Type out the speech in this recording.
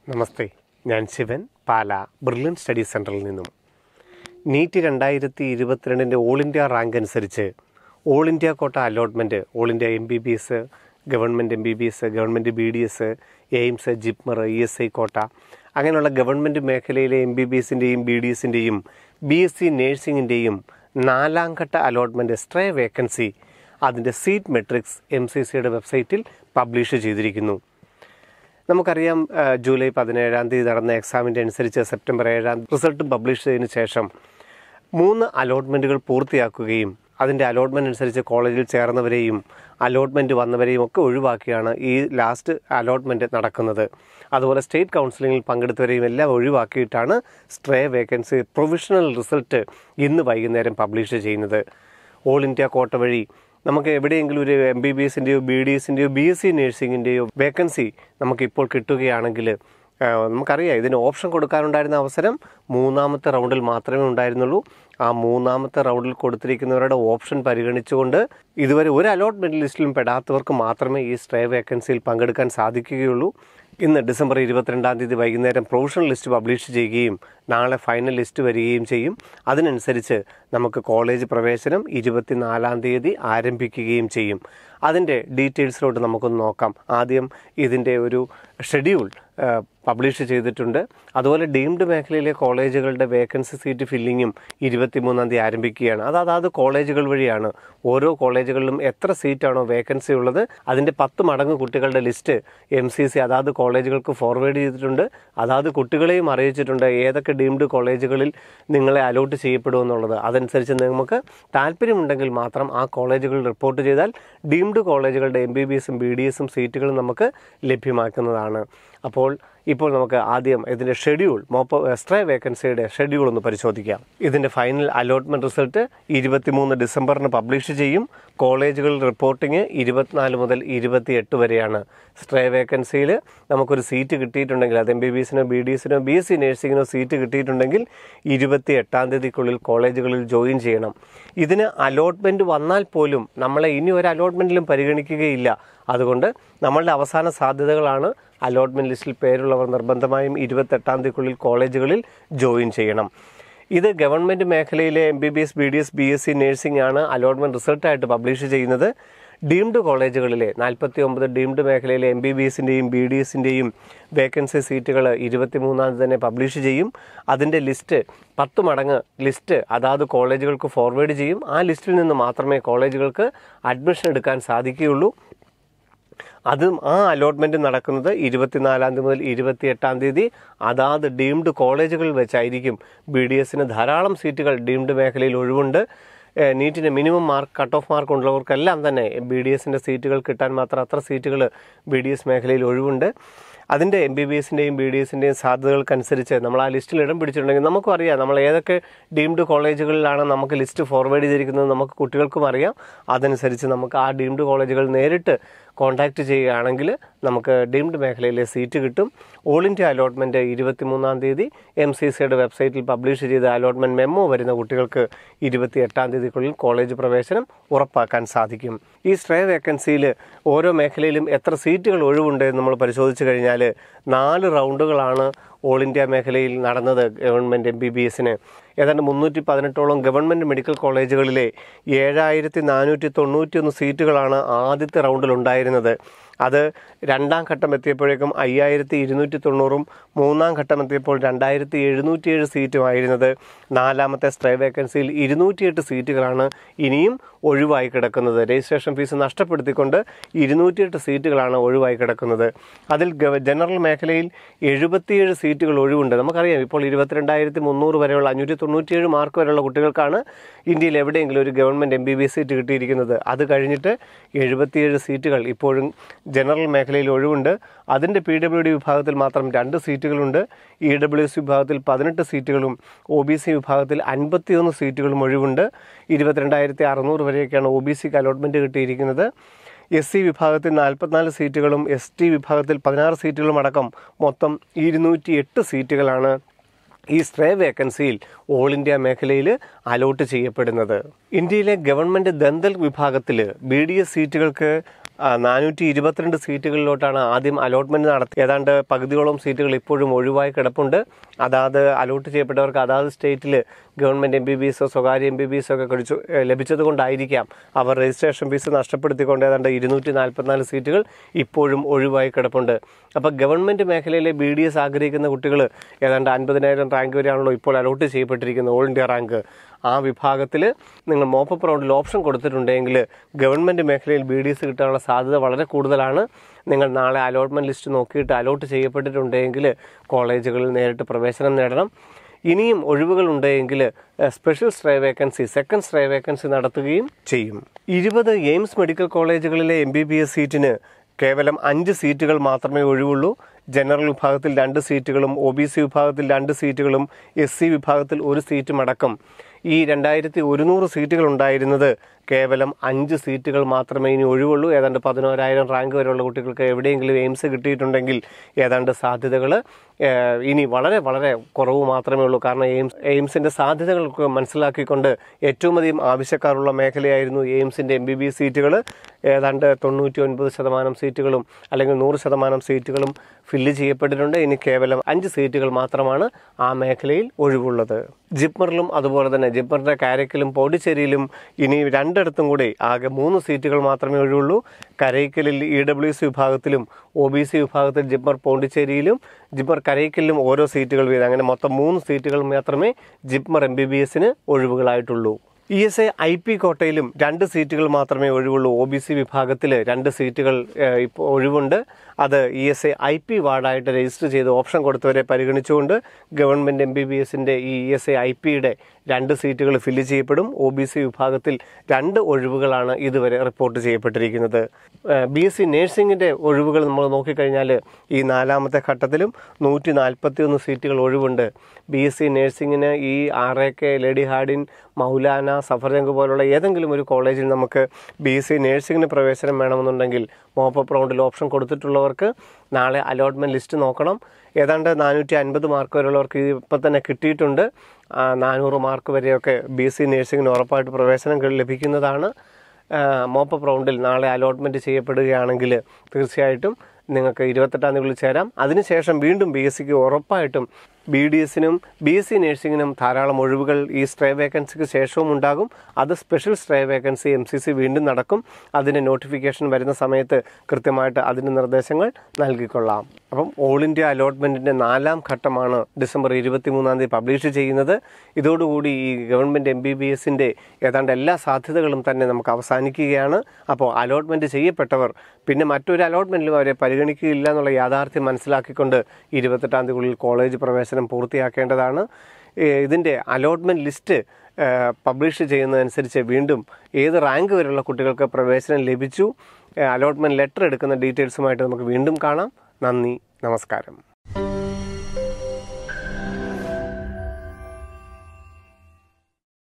നമസ്തേ ഞാൻ ശിവൻ പാല brilliant study സെൻറ്ററിൽ നിന്നും നീറ്റ് രണ്ടായിരത്തി ഇരുപത്തിരണ്ടിൻ്റെ ഓൾ ഇന്ത്യ റാങ്ക് അനുസരിച്ച് all India quota allotment all India M B B S government M B B S government B D S AIIMS JIPMER E S I quota അങ്ങനെയുള്ള government മേഖലയിലെ M B B എസിൻ്റെയും B D എസിൻ്റെയും B S C നേഴ്സിംഗിൻ്റെയും നാലാം ഘട്ട അലോട്ട്മെൻറ്റ് stray vacancy അതിൻ്റെ seat matrix M C സിയുടെ വെബ്സൈറ്റിൽ പബ്ലിഷ് ചെയ്തിരിക്കുന്നു നമുക്കറിയാം ആ, ജൂലൈ പതിനേഴാം തീയതി നടന്ന എക്സാമിൻ്റെ അനുസരിച്ച് സെപ്റ്റംബർ ഏഴാം റിസൾട്ട് പബ്ലിഷ് ചെയ്തതിന് ശേഷം മൂന്ന് അലോട്ട്മെൻറ്റുകൾ പൂർത്തിയാക്കുകയും അതിൻ്റെ അലോട്ട്മെൻറ്റ് അനുസരിച്ച് കോളേജിൽ ചേർന്നവരെയും അലോട്ട്മെൻറ്റ് വന്നവരെയും ഒക്കെ ഒഴിവാക്കിയാണ് ഈ ലാസ്റ്റ് അലോട്ട്മെൻറ്റ് നടക്കുന്നത് അതുപോലെ സ്റ്റേറ്റ് കൗൺസിലിങ്ങിൽ പങ്കെടുത്തവരെയും എല്ലാം ഒഴിവാക്കിയിട്ടാണ് സ്ട്രേ വേക്കൻസി പ്രൊവിഷണൽ റിസൾട്ട് ഇന്ന് വൈകുന്നേരം പബ്ലിഷ് ചെയ്യുന്നത് ഓൾ ഇന്ത്യ കോട്ട വഴി നമുക്ക് എവിടെയെങ്കിലും ഒരു എം ബി ബി എസിൻ്റെയോ ബി ഡി എസിൻ്റെയോ ബി എസ് സി നഴ്സിംഗിൻ്റെയോ വേക്കൻസി നമുക്കിപ്പോൾ കിട്ടുകയാണെങ്കിൽ ആ, നമുക്കറിയാം ഇതിന് ഓപ്ഷൻ കൊടുക്കാനുണ്ടായിരുന്ന അവസരം മൂന്നാമത്തെ റൗണ്ടിൽ മാത്രമേ ഉണ്ടായിരുന്നുള്ളൂ ആ മൂന്നാമത്തെ റൗണ്ടിൽ കൊടുത്തിരിക്കുന്നവരുടെ ഓപ്ഷൻ പരിഗണിച്ചുകൊണ്ട് ഇതുവരെ ഒരു അലോട്ട്മെൻറ്റ് ലിസ്റ്റിലും പെടാത്തവർക്ക് മാത്രമേ ഈ സ്ട്രേ വേക്കൻസിയിൽ പങ്കെടുക്കാൻ സാധിക്കുകയുള്ളൂ ഇന്ന് ഡിസംബർ ഇരുപത്തിരണ്ടാം തീയതി വൈകുന്നേരം പ്രൊവിഷണൽ ലിസ്റ്റ് പബ്ലിഷ് ചെയ്യുകയും നാളെ ഫൈനൽ ലിസ്റ്റ് വരികയും ചെയ്യും അതിനനുസരിച്ച് നമുക്ക് കോളേജ് പ്രവേശനം ഇരുപത്തിനാലാം തീയതി ആരംഭിക്കുകയും ചെയ്യും അതിൻ്റെ ഡീറ്റെയിൽസിലോട്ട് നമുക്കൊന്ന് നോക്കാം ആദ്യം ഇതിൻ്റെ ഒരു ഷെഡ്യൂൾ പബ്ലിഷ് ചെയ്തിട്ടുണ്ട് അതുപോലെ ഡീംഡ് മേഖലയിലെ കോളേജുകളുടെ വേക്കൻസി സീറ്റ് ഫില്ലിങ്ങും ഇരുപത്തിമൂന്നാം തീയതി ആരംഭിക്കുകയാണ് അത് അതാത് കോളേജുകൾ വഴിയാണ് ഓരോ കോളേജുകളിലും എത്ര സീറ്റാണോ വേക്കൻസി ഉള്ളത് അതിൻ്റെ പത്ത് മടങ്ങ് കുട്ടികളുടെ ലിസ്റ്റ് എം സി സി അതാത് കോളേജുകൾക്ക് ഫോർവേഡ് ചെയ്തിട്ടുണ്ട് അതാത് കുട്ടികളെയും അറിയിച്ചിട്ടുണ്ട് ഏതൊക്കെ ഡീംഡ് കോളേജുകളിൽ നിങ്ങളെ അലോട്ട് ചെയ്യപ്പെടുമെന്നുള്ളത് അതനുസരിച്ച് നമുക്ക് താല്പര്യമുണ്ടെങ്കിൽ മാത്രം ആ കോളേജുകൾ റിപ്പോർട്ട് ചെയ്താൽ ഡീംഡ് കോളേജുകളുടെ എം ബി ബി എസും ബി ഡി എസും സീറ്റുകളും നമുക്ക് ലഭ്യമാക്കുന്നതാണ് അപ്പോൾ ഇപ്പോൾ നമുക്ക് ആദ്യം ഇതിൻ്റെ ഷെഡ്യൂൾ മോപ്പ എക്സ്ട്രാ വേക്കൻസിയുടെ ഷെഡ്യൂൾ ഒന്ന് പരിശോധിക്കാം ഇതിൻ്റെ ഫൈനൽ അലോട്ട്മെൻറ്റ് റിസൾട്ട് ഇരുപത്തിമൂന്ന് ഡിസംബറിന് പബ്ലിഷ് ചെയ്യും കോളേജുകളിൽ റിപ്പോർട്ടിങ് ഇരുപത്തിനാല് മുതൽ ഇരുപത്തിയെട്ട് വരെയാണ് സ്ട്രേ വേക്കൻസിയിൽ നമുക്കൊരു സീറ്റ് കിട്ടിയിട്ടുണ്ടെങ്കിൽ അത് എം ബി ബി എസിനോ ബി ഡി എസിനോ ബി എസ് സി നഴ്സിങ്ങിനോ സീറ്റ് കിട്ടിയിട്ടുണ്ടെങ്കിൽ ഇരുപത്തി എട്ടാം തീയതിക്കുള്ളിൽ കോളേജുകളിൽ ജോയിൻ ചെയ്യണം ഇതിന് അലോട്ട്മെൻറ്റ് വന്നാൽ പോലും നമ്മളെ ഇനി ഒരു അലോട്ട്മെൻറ്റിലും പരിഗണിക്കുകയില്ല അതുകൊണ്ട് നമ്മളുടെ അവസാന സാധ്യതകളാണ് അലോട്ട്മെൻറ്റ് ലിസ്റ്റിൽ പേരുള്ളവർ നിർബന്ധമായും ഇരുപത്തെട്ടാം തീയതിക്കുള്ളിൽ കോളേജുകളിൽ ജോയിൻ ചെയ്യണം ഇത് ഗവൺമെൻറ് മേഖലയിലെ M B B S B D S B S C nursing ആണ് അലോട്ട്മെൻറ്റ് റിസൾട്ടായിട്ട് പബ്ലിഷ് ചെയ്യുന്നത് ഡീംഡ് കോളേജുകളിലെ നാൽപ്പത്തി ഒമ്പത് ഡീംഡ് മേഖലയിലെ എം ബി ബി എസിൻ്റെയും ബി ഡി എസിൻ്റെയും വേക്കൻസി സീറ്റുകൾ ഇരുപത്തിമൂന്നാം തീയതി തന്നെ പബ്ലിഷ് ചെയ്യും അതിൻ്റെ ലിസ്റ്റ് പത്ത് മടങ്ങ് ലിസ്റ്റ് അതാത് കോളേജുകൾക്ക് ഫോർവേഡ് ചെയ്യും ആ ലിസ്റ്റിൽ നിന്ന് മാത്രമേ കോളേജുകൾക്ക് അഡ്മിഷൻ എടുക്കാൻ സാധിക്കുകയുള്ളൂ അതും ആ അലോട്ട്മെന്റ് നടക്കുന്നത് ഇരുപത്തിനാലാം തീയതി മുതൽ ഇരുപത്തിയെട്ടാം തീയതി അതാത് ഡീംഡ് കോളേജുകളിൽ വെച്ചായിരിക്കും ബി ഡി എസിന് ധാരാളം സീറ്റുകൾ ഡീംഡ് മേഖലയിൽ ഒഴിവുണ്ട് ഏഹ് നീറ്റിന് minimum mark cut off mark ഉള്ളവർക്കെല്ലാം തന്നെ ബി ഡി എസിൻ്റെ സീറ്റുകൾ കിട്ടാൻ മാത്രം അത്ര സീറ്റുകൾ ബി ഡി എസ് മേഖലയിൽ ഒഴിവുണ്ട് അതിൻ്റെ എം ബി ബി എസിൻ്റെയും ബി ഡി എസിൻ്റെയും സാധ്യതകൾക്കനുസരിച്ച് നമ്മൾ ആ ലിസ്റ്റിൽ ഇടം പിടിച്ചിട്ടുണ്ടെങ്കിൽ നമുക്കും അറിയാം നമ്മൾ ഏതൊക്കെ ഡീംഡ് കോളേജുകളിലാണ് നമുക്ക് ലിസ്റ്റ് ഫോർവേഡ് ചെയ്തിരിക്കുന്നത് നമുക്ക് കുട്ടികൾക്കും അറിയാം അതനുസരിച്ച് നമുക്ക് ആ ഡീംഡ് കോളേജുകൾ നേരിട്ട് കോൺടാക്റ്റ് ചെയ്യുകയാണെങ്കിൽ നമുക്ക് ഡീംഡ് മേഖലയിലെ സീറ്റ് കിട്ടും ഓൾ ഇന്ത്യ അലോട്ട്മെൻറ്റ് ഇരുപത്തിമൂന്നാം തീയതി എം സി സിയുടെ വെബ്സൈറ്റിൽ പബ്ലിഷ് ചെയ്ത അലോട്ട്മെൻറ്റ് മെമ്മോ വരുന്ന കുട്ടികൾക്ക് ഇരുപത്തി എട്ടാം തീയതിക്കുള്ളിൽ കോളേജ് പ്രവേശനം ഉറപ്പാക്കാൻ സാധിക്കും ഈ സ്ട്രേ വേക്കൻസിയിൽ ഓരോ മേഖലയിലും എത്ര സീറ്റുകൾ ഒഴിവുണ്ട് എന്ന് നമ്മൾ പരിശോധിച്ച് കഴിഞ്ഞാൽ നാല് റൗണ്ടുകളാണ് ഓൾ ഇന്ത്യ മേഖലയിൽ നടന്നത് ഗവൺമെൻറ് എം ബി ബി എസിന് ഏതാണ്ട് മുന്നൂറ്റി പതിനെട്ടോളം ഗവൺമെൻറ് മെഡിക്കൽ കോളേജുകളിലെ ഏഴായിരത്തി നാനൂറ്റി തൊണ്ണൂറ്റിയൊന്ന് സീറ്റുകളാണ് ആദ്യത്തെ റൗണ്ടിൽ ഉണ്ടായിരുന്നത് അത് രണ്ടാം ഘട്ടം എത്തിയപ്പോഴേക്കും അയ്യായിരത്തി ഇരുന്നൂറ്റി തൊണ്ണൂറും മൂന്നാം ഘട്ടം എത്തിയപ്പോൾ രണ്ടായിരത്തി എഴുന്നൂറ്റിയേഴ് സീറ്റുമായിരുന്നത് നാലാമത്തെ സ്ട്രേ വേക്കൻസിയിൽ ഇരുന്നൂറ്റിയെട്ട് സീറ്റുകളാണ് ഇനിയും ഒഴിവായി കിടക്കുന്നത് രജിസ്ട്രേഷൻ ഫീസ് നഷ്ടപ്പെടുത്തിക്കൊണ്ട് ഇരുന്നൂറ്റിയെട്ട് സീറ്റുകളാണ് ഒഴിവായി കിടക്കുന്നത് അതിൽ ഗവ- ജനറൽ മേഖലയിൽ എഴുപത്തിയേഴ് സീറ്റുകൾ ഒഴിവുണ്ട് നമുക്കറിയാം ഇപ്പോൾ ഇരുപത്തിരണ്ടായിരത്തി മുന്നൂറ് വരെയുള്ള അഞ്ഞൂറ്റി തൊണ്ണൂറ്റിയേഴ് മാർക്ക് വരെയുള്ള കുട്ടികൾക്കാണ് ഇന്ത്യയിൽ എവിടെയെങ്കിലും ഒരു government M B B S seat കിട്ടിയിരിക്കുന്നത് അത് കഴിഞ്ഞിട്ട് എഴുപത്തിയേഴ് സീറ്റുകൾ ഇപ്പോഴും ജനറൽ മേഖലയിൽ ഒഴിവുണ്ട് അതിൻ്റെ പി ഡബ്ല്യു ഡി വിഭാഗത്തിൽ മാത്രം രണ്ട് സീറ്റുകളുണ്ട് ഇ ഡബ്ല്യു എസ് വിഭാഗത്തിൽ പതിനെട്ട് സീറ്റുകളും ഒ ബി സി വിഭാഗത്തിൽ അൻപത്തിയൊന്ന് സീറ്റുകളും ഒഴിവുണ്ട് ഇരുപത്തിരണ്ടായിരത്തി അറുന്നൂറ് വരെയൊക്കെയാണ് ഒ ബി സിക്ക് അലോട്ട്മെൻറ്റ് കിട്ടിയിരിക്കുന്നത് എസ് സി വിഭാഗത്തിൽ നാൽപ്പത്തിനാല് സീറ്റുകളും എസ് ടി വിഭാഗത്തിൽ പതിനാറ് സീറ്റുകളും അടക്കം മൊത്തം ഇരുന്നൂറ്റി എട്ട് സീറ്റുകളാണ് ഈ സ്ട്രേ വേക്കൻസിയിൽ ഓൾ ഇന്ത്യ മേഖലയിൽ അലോട്ട് ചെയ്യപ്പെടുന്നത് ഇന്ത്യയിലെ ഗവൺമെൻറ് ദന്തൽ വിഭാഗത്തിൽ ബി ഡി എസ് സീറ്റുകൾക്ക് നാനൂറ്റി ഇരുപത്തിരണ്ട് സീറ്റുകളിലോട്ടാണ് ആദ്യം അലോട്ട്മെന്റ് നടത്തി ഏതാണ്ട് പകുതിയോളം സീറ്റുകൾ ഇപ്പോഴും ഒഴിവായി കിടപ്പുണ്ട് അതാത് അലോട്ട് ചെയ്യപ്പെട്ടവർക്ക് അതാത് സ്റ്റേറ്റിൽ ഗവൺമെന്റ് എം ബി ബി എസോ സ്വകാര്യ എം ബി ബി എസോ ഒക്കെ കഴിച്ചു ലഭിച്ചത് കൊണ്ടായിരിക്കാം അവർ രജിസ്ട്രേഷൻ ഫീസ് നഷ്ടപ്പെടുത്തിക്കൊണ്ട് ഏതാണ്ട് ഇരുന്നൂറ്റി നാൽപ്പത്തിനാല് സീറ്റുകൾ ഇപ്പോഴും ഒഴിവായി കിടപ്പുണ്ട് അപ്പോൾ ഗവൺമെന്റ് മേഖലയിലെ ബി ഡി എസ് ആഗ്രഹിക്കുന്ന കുട്ടികൾ ഏതാണ്ട് അൻപതിനായിരം റാങ്ക് വരെയാണല്ലോ ഇപ്പോൾ അലോട്ട് ചെയ്യപ്പെട്ടിരിക്കുന്നത് ഓൾ ഇന്ത്യ റാങ്ക് ആ വിഭാഗത്തിൽ നിങ്ങൾ മോപ്പപ്പ് റൗണ്ടിൽ ഓപ്ഷൻ കൊടുത്തിട്ടുണ്ടെങ്കിൽ ഗവൺമെൻറ് മേഖലയിൽ ബി ഡി എസ് കിട്ടാനുള്ള സാധ്യത വളരെ കൂടുതലാണ് നിങ്ങൾ നാളെ അലോട്ട്മെൻറ്റ് ലിസ്റ്റ് നോക്കിയിട്ട് അലോട്ട് ചെയ്യപ്പെട്ടിട്ടുണ്ടെങ്കിൽ കോളേജുകളിൽ നേരിട്ട് പ്രവേശനം നേടണം ഇനിയും ഒഴിവുകൾ ഉണ്ടെങ്കിൽ special stray vacancy second stray vacancy നടത്തുകയും ചെയ്യും ഇരുപത് എയിംസ് മെഡിക്കൽ കോളേജുകളിലെ എം ബി ബി എസ് സീറ്റിന് കേവലം അഞ്ച് സീറ്റുകൾ മാത്രമേ ഒഴിവുള്ളൂ ജനറൽ വിഭാഗത്തിൽ രണ്ട് സീറ്റുകളും ഒ ബി സി വിഭാഗത്തിൽ രണ്ട് സീറ്റുകളും എസ് സി വിഭാഗത്തിൽ ഒരു സീറ്റും അടക്കം ഈ രണ്ടായിരത്തി ഒരുന്നൂറ് സീറ്റുകൾ ഉണ്ടായിരുന്നത് കേവലം അഞ്ച് സീറ്റുകൾ മാത്രമേ ഇനി ഒഴിവുള്ളൂ ഏതാണ്ട് പതിനോരായിരം റാങ്ക് വരെയുള്ള കുട്ടികൾക്ക് എവിടെയെങ്കിലും എയിംസ് കിട്ടിയിട്ടുണ്ടെങ്കിൽ ഏതാണ്ട് സാധ്യതകൾ ഇനി വളരെ വളരെ കുറവ് മാത്രമേ ഉള്ളൂ കാരണം എയിംസ് എയിംസിൻ്റെ സാധ്യതകൾ മനസ്സിലാക്കിക്കൊണ്ട് ഏറ്റവും അധികം ആവശ്യക്കാരുള്ള മേഖലയായിരുന്നു എയിംസിൻ്റെ എം ബി ബി സീറ്റുകൾ ഏതാണ്ട് തൊണ്ണൂറ്റി ഒൻപത് ശതമാനം സീറ്റുകളും അല്ലെങ്കിൽ നൂറ് ശതമാനം സീറ്റുകളും ഫില്ല് ചെയ്യപ്പെട്ടിട്ടുണ്ട് ഇനി കേവലം അഞ്ച് സീറ്റുകൾ മാത്രമാണ് ആ മേഖലയിൽ ഒഴിവുള്ളത് ജിപ്മറിലും അതുപോലെ തന്നെ ജിപ്മറിൻ്റെ കാരക്കലും പോണ്ടിച്ചേരിയിലും ഇനി രണ്ടിടത്തും കൂടി ആകെ മൂന്ന് സീറ്റുകൾ മാത്രമേ ഒഴിവുള്ളൂ കരയ്ക്കലിൽ ഇ ഡബ്ല്യു സി വിഭാഗത്തിലും ഒ ബി സി വിഭാഗത്തിൽ ജിപ്മർ പോണ്ടിച്ചേരിയിലും ജിപ്മർ കരയ്ക്കലിലും ഓരോ സീറ്റുകൾ വീതം അങ്ങനെ മൊത്തം മൂന്ന് സീറ്റുകൾ മാത്രമേ ജിപ്മർ എം ബി ബി എസിന് ഒഴിവുകളായിട്ടുള്ളൂ E S A I P കോട്ടയിലും രണ്ട് സീറ്റുകൾ മാത്രമേ ഒഴിവുള്ളൂ ഒ ബി സി വിഭാഗത്തിൽ രണ്ട് സീറ്റുകൾ ഏഹ്, ഇപ്പോൾ ഒഴിവുണ്ട് അത് E S A I P വാർഡായിട്ട് രജിസ്റ്റർ ചെയ്ത് ഓപ്ഷൻ കൊടുത്തവരെ പരിഗണിച്ചുകൊണ്ട് ഗവൺമെൻറ് എം ബി ബി എസിൻ്റെ ഈ ഇ എസ് എ ഐ പിയുടെ രണ്ട് സീറ്റുകൾ ഫില്ല് ചെയ്യപ്പെടും ഒ ബി സി വിഭാഗത്തിൽ രണ്ട് ഒഴിവുകളാണ് ഇതുവരെ റിപ്പോർട്ട് ചെയ്യപ്പെട്ടിരിക്കുന്നത് ബി എസ് സി നേഴ്സിംഗിൻ്റെ ഒഴിവുകൾ നമ്മൾ നോക്കിക്കഴിഞ്ഞാൽ ഈ നാലാമത്തെ ഘട്ടത്തിലും നൂറ്റി നാൽപ്പത്തി ഒന്ന് സീറ്റുകൾ ഒഴിവുണ്ട് ബി എസ് സി നേഴ്സിംഗിന് ഈ R A K lady Hardinge Maulana Safdarjung പോലുള്ള ഏതെങ്കിലും ഒരു കോളേജിൽ നമുക്ക് ബി എസ് സി നേഴ്സിംഗിന് പ്രവേശനം വേണമെന്നുണ്ടെങ്കിൽ മോപ്പപ്പ് റൗണ്ടിൽ ഓപ്ഷൻ കൊടുത്തിട്ടുള്ളവർക്ക് നാളെ അലോട്ട്മെൻറ്റ് ലിസ്റ്റ് നോക്കണം ഏതാണ്ട് നാനൂറ്റി അൻപത് മാർക്ക് വരെയുള്ളവർക്ക് ഇപ്പം തന്നെ കിട്ടിയിട്ടുണ്ട് ആ, നാനൂറ് മാർക്ക് വരെയൊക്കെ ബി എസ് സി നേഴ്സിംഗിന് ഉറപ്പായിട്ട് പ്രവേശനം ലഭിക്കുന്നതാണ് മോപ്പപ്പ് റൗണ്ടിൽ നാളെ അലോട്ട്മെൻറ്റ് ചെയ്യപ്പെടുകയാണെങ്കിൽ തീർച്ചയായിട്ടും നിങ്ങൾക്ക് ഇരുപത്തെട്ടാം തീയതി ചേരാം അതിനുശേഷം വീണ്ടും ബി എസ് സിക്ക് ഉറപ്പായിട്ടും ബി ഡി എസിനും ബി എസ് സി നഴ്സിംഗിനും ധാരാളം ഒഴിവുകൾ ഈ സ്ട്രേ വേക്കൻസിക്ക് ശേഷവും ഉണ്ടാകും അത് special stray vacancy M C C വീണ്ടും നടക്കും അതിൻ്റെ നോട്ടിഫിക്കേഷൻ വരുന്ന സമയത്ത് കൃത്യമായിട്ട് അതിൻ്റെ നിർദ്ദേശങ്ങൾ നൽകിക്കൊള്ളാം അപ്പം ഓൾ ഇന്ത്യ അലോട്ട്മെൻറ്റിൻ്റെ നാലാം ഘട്ടമാണ് ഡിസംബർ ഇരുപത്തി മൂന്നാം തീയതി പബ്ലിഷ് ചെയ്യുന്നത് ഇതോടുകൂടി ഈ ഗവൺമെൻറ് എം ബി ബി എസിൻ്റെ ഏതാണ്ട് എല്ലാ സാധ്യതകളും തന്നെ നമുക്ക് അവസാനിക്കുകയാണ് അപ്പോൾ അലോട്ട്മെൻറ്റ് ചെയ്യപ്പെട്ടവർ പിന്നെ മറ്റൊരു അലോട്ട്മെൻറ്റിലും അവരെ പരിഗണിക്കുകയില്ല എന്നുള്ള യാഥാർത്ഥ്യം മനസ്സിലാക്കിക്കൊണ്ട് ഇരുപത്തെട്ടാം തീയതിക്കുള്ളിൽ കോളേജ് പ്രവേശനം പൂർത്തിയാക്കേണ്ടതാണ് ഏഹ് ഇതിൻ്റെ അലോട്ട്മെൻറ്റ് ലിസ്റ്റ് ഏഹ് പബ്ലിഷ് ചെയ്യുന്നതനുസരിച്ച് വീണ്ടും ഏത് റാങ്ക് വരെയുള്ള കുട്ടികൾക്ക് പ്രവേശനം ലഭിച്ചു അലോട്ട്മെൻറ്റ് ലെറ്റർ എടുക്കുന്ന ഡീറ്റെയിൽസുമായിട്ട് നമുക്ക് വീണ്ടും കാണാം നന്ദി നമസ്കാരം